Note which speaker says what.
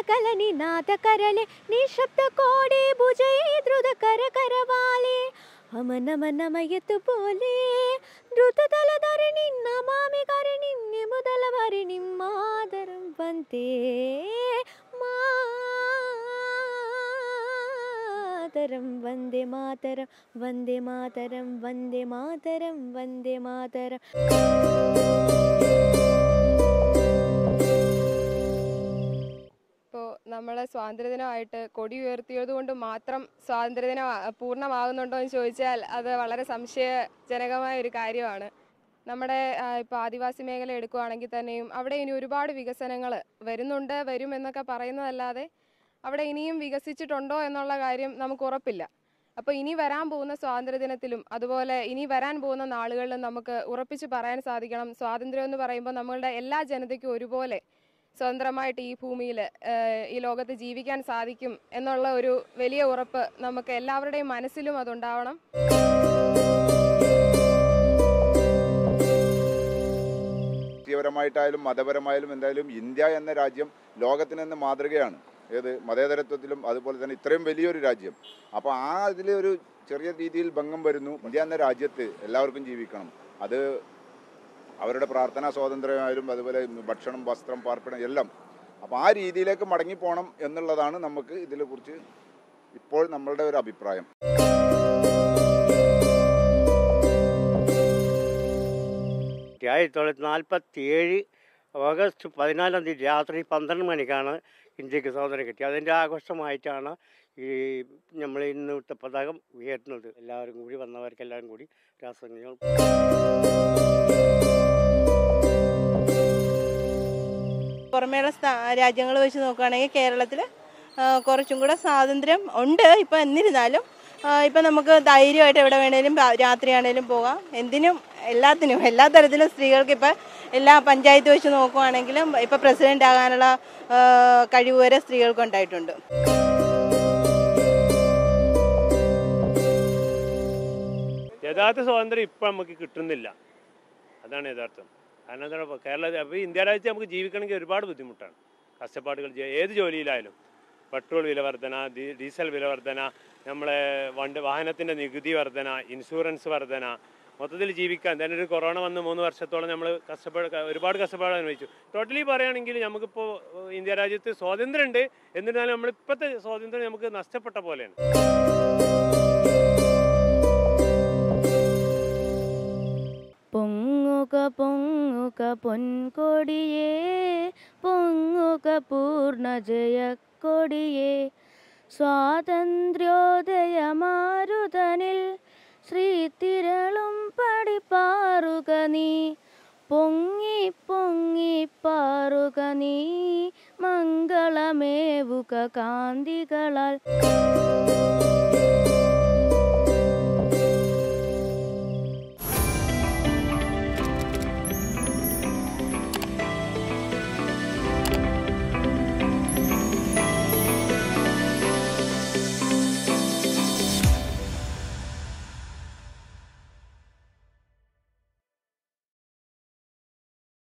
Speaker 1: കലനി നാഥ കരലെ നിശബ്ദ കോടി ഭുജൈ ദ്രുത കര കരവാലെ ഹമ നമ നമയത്തു പോലെ ദ്രുതതല ധരണി നമാമി കരണി നിമുതല ഭരണി മാതരം വന്ദേ മാതരം വന്ദേ മാതരം വന്ദേ മാതരം വന്ദേ മാതരം വന്ദേ മാതരം
Speaker 2: ഇപ്പോൾ നമ്മൾ സ്വാതന്ത്ര്യദിനമായിട്ട് കൊടി ഉയർത്തിയത് കൊണ്ട് മാത്രം സ്വാതന്ത്ര്യദിനം ആ- പൂർണ്ണമാകുന്നുണ്ടോ എന്ന് ചോദിച്ചാൽ അത് വളരെ സംശയജനകമായ ഒരു കാര്യമാണ് നമ്മുടെ ഇപ്പോൾ ആദിവാസി മേഖല എടുക്കുകയാണെങ്കിൽ തന്നെയും അവിടെ ഇനി ഒരുപാട് വികസനങ്ങൾ വരുന്നുണ്ട് വരും എന്നൊക്കെ പറയുന്നതല്ലാതെ അവിടെ ഇനിയും വികസിച്ചിട്ടുണ്ടോ എന്നുള്ള കാര്യം നമുക്ക് ഉറപ്പില്ല അപ്പോൾ ഇനി വരാൻ പോകുന്ന സ്വാതന്ത്ര്യദിനത്തിലും അതുപോലെ ഇനി വരാൻ പോകുന്ന നാളുകളിലും നമുക്ക് ഉറപ്പിച്ച് പറയാൻ സാധിക്കണം സ്വാതന്ത്ര്യം എന്ന് പറയുമ്പോൾ നമ്മളുടെ എല്ലാ ജനതയ്ക്കും ഒരുപോലെ സ്വതന്ത്രമായിട്ട് ഈ ഭൂമിയിൽ ഈ ലോകത്ത് ജീവിക്കാൻ സാധിക്കും എന്നുള്ള ഒരു വലിയ ഉറപ്പ് നമുക്ക് എല്ലാവരുടെയും മനസ്സിലും അതുണ്ടാവണം
Speaker 3: രാഷ്ട്രീയപരമായിട്ടായാലും മതപരമായാലും എന്തായാലും ഇന്ത്യ എന്ന രാജ്യം ലോകത്തിന് തന്നെ മാതൃകയാണ് ഏത് മതേതരത്വത്തിലും അതുപോലെ തന്നെ ഇത്രയും വലിയൊരു രാജ്യം അപ്പോൾ ആ ഇതിൽ ഒരു ചെറിയ രീതിയിൽ ഭംഗം വരുന്നു ഇന്ത്യ എന്ന രാജ്യത്ത് എല്ലാവർക്കും ജീവിക്കണം അത് അവരുടെ പ്രാർത്ഥനാ സ്വാതന്ത്ര്യമായാലും അതുപോലെ ഭക്ഷണം വസ്ത്രം പാർപ്പിടം എല്ലാം അപ്പോൾ ആ രീതിയിലേക്ക് മടങ്ങിപ്പോണം എന്നുള്ളതാണ് നമുക്ക് ഇതിനെക്കുറിച്ച് ഇപ്പോൾ നമ്മളുടെ ഒരു അഭിപ്രായം
Speaker 4: ആയിരത്തി തൊള്ളായിരത്തി നാൽപ്പത്തി ഏഴ് ഓഗസ്റ്റ് പതിനാലാം തീയതി രാത്രി പന്ത്രണ്ട് മണിക്കാണ് ഇന്ത്യക്ക് സ്വാതന്ത്ര്യം കിട്ടിയത് അതിൻ്റെ ആഘോഷമായിട്ടാണ് ഈ നമ്മൾ ഇന്നത്തെ പതാകം ഉയർത്തുന്നത് എല്ലാവരും കൂടി വന്നവർക്ക് എല്ലാവരും കൂടി രാഷ്ട്രങ്ങൾ
Speaker 5: പുറമേയുള്ള രാജ്യങ്ങൾ വെച്ച് നോക്കുകയാണെങ്കിൽ കേരളത്തിൽ കുറച്ചും കൂടെ സ്വാതന്ത്ര്യം ഉണ്ട് ഇപ്പം എന്നിരുന്നാലും ഇപ്പം നമുക്ക് ധൈര്യമായിട്ട് എവിടെ വേണേലും രാ- രാത്രിയാണേലും പോകാം എന്തിനും എല്ലാത്തിനും എല്ലാ തരത്തിലും സ്ത്രീകൾക്ക് ഇപ്പം എല്ലാ പഞ്ചായത്ത് വെച്ച് നോക്കുവാണെങ്കിലും ഇപ്പം പ്രസിഡന്റ് ആകാനുള്ള ആ, കഴിവ് വരെ സ്ത്രീകൾക്ക് ഉണ്ടായിട്ടുണ്ട്
Speaker 6: യഥാർത്ഥ സ്വാതന്ത്ര്യം ഇപ്പം നമുക്ക് കിട്ടുന്നില്ല അതാണ് യഥാർത്ഥം കാരണം എന്താണ് ഇപ്പോൾ കേരള അപ്പോൾ ഇന്ത്യ രാജ്യത്ത് നമുക്ക് ജീവിക്കണമെങ്കിൽ ഒരുപാട് ബുദ്ധിമുട്ടാണ് കഷ്ടപ്പാടുകൾ ചെയ്യ- ഏത് ജോലിയിലായാലും പെട്രോൾ വില വർധന ഡീ- ഡീസൽ വില വർധന നമ്മളെ വണ്ടി വാഹനത്തിൻ്റെ നികുതി വർധന ഇൻഷുറൻസ് വർധന മൊത്തത്തിൽ ജീവിക്കാൻ തന്നെ ഒരു കൊറോണ വന്ന് മൂന്ന് വർഷത്തോളം നമ്മൾ കഷ്ടപ്പാട് ഒരുപാട് കഷ്ടപ്പാട് അനുഭവിച്ചു ടോട്ടലി പറയുകയാണെങ്കിൽ നമുക്കിപ്പോൾ ഇന്ത്യ രാജ്യത്ത് സ്വാതന്ത്ര്യം ഉണ്ട് എന്നിരുന്നാലും നമ്മളിപ്പോഴത്തെ സ്വാതന്ത്ര്യം നമുക്ക് നഷ്ടപ്പെട്ട പോലെയാണ്
Speaker 1: പൊങ്ങുക പൊങ്ങുക പൊൻകൊടിയേ പൊങ്ങുക പൂർണ്ണ ജയക്കൊടിയേ സ്വാതന്ത്ര്യോദയമാരുതനിൽ ശ്രീതിരളും പടിപ്പാറുക നീ പൊങ്ങി പൊങ്ങി പാറുക നീ മംഗളമേവുക കാന്തികളാൽ